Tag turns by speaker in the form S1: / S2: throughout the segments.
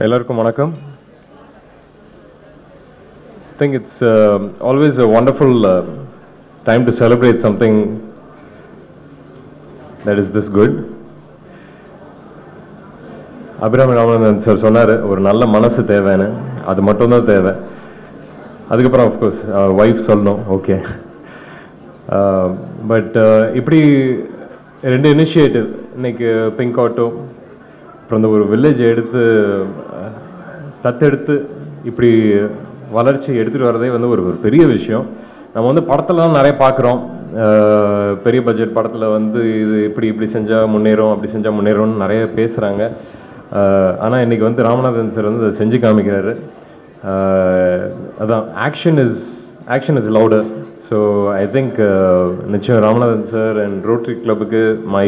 S1: எல்லாருக்கும் வணக்கம் I think it's uh, always a wonderful uh, time to celebrate something that is this good. Abirami Ramanathan sir சொன்னார் ஒரு நல்ல மனசு தேவைன்னு அது மட்டும்தான் தேவை அதுக்கப்புறம் அஃப்கோர்ஸ் ஒய்ஃப் சொல்லணும் ஓகே பட் இப்படி ரெண்டு இனிஷியேட்டிவ் இன்னைக்கு பிங்க் ஆட்டோ அப்புறம் இந்த ஒரு வில்லேஜ் எடுத்து அஹ், தத்தெடுத்து இப்படி வளர்ச்சி எடுத்துகிட்டு வரதே வந்து ஒரு ஒரு பெரிய விஷயம் நம்ம வந்து படத்தெல்லாம் நிறைய பார்க்குறோம் பெரிய பட்ஜெட் படத்தில் வந்து இது இப்படி இப்படி செஞ்சால் முன்னேறும் அப்படி செஞ்சால் முன்னேறும்னு நிறைய பேசுகிறாங்க ஆனால் இன்னைக்கு வந்து ராமநாதன் சார் வந்து அதை செஞ்சு காமிக்கிறாரு அஹ், அதான் action is action is louder so I think நிச்சயம் ராமநாதன் சார் அண்ட் ரோட்டரி கிளப்புக்கு my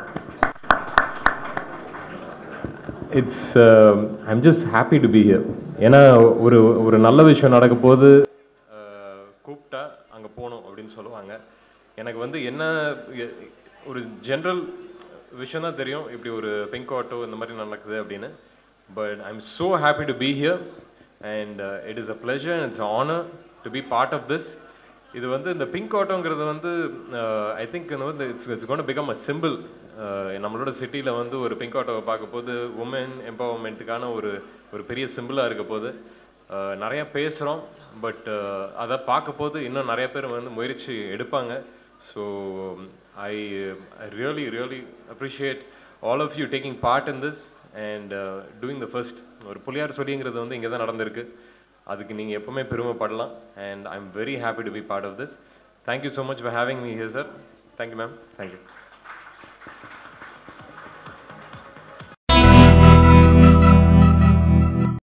S1: it's I'm just happy to be here ஏன்னா ஒரு ஒரு நல்ல விஷயம் நடக்க போது கூப்பிட்டா அங்கே போகணும் அப்படின்னு சொல்லுவாங்க எனக்கு வந்து என்ன எ- ஒரு ஜென்ரல் விஷயம் தான் தெரியும் இப்படி ஒரு பிங்க் ஆட்டோ இந்த மாதிரி நடக்குது அப்படின்னு but I am so happy to be here and it is a pleasure and it's honour to be part of this இது வந்து இந்த பிங்க் ஆட்டோங்கிறது வந்து ஐ திங்க் வந்து it's it's gone become a simple நம்மளோட சிட்டியில் வந்து ஒரு பிங்க் ஆட்டோவை பார்க்க போது உமன் எம்பவர்மெண்ட்டுக்கான ஒரு ஒரு பெரிய சிம்பிளாக இருக்க போது அஹ், நிறைய பேசுகிறோம் பட் அதை பார்க்க போது இன்னும் நிறைய பேர் வந்து முயற்சி எடுப்பாங்க so I I really really appreciate all of you taking part in this and doing the first ஒரு புலியார் சொல்லிங்கிறது வந்து இங்கே தான் நடந்திருக்கு அதுக்கு நீங்கள் எப்பவுமே பெருமைப்படலாம் and I am very happy to be part of this thank you so much for having me here sir thank you ma'am thank you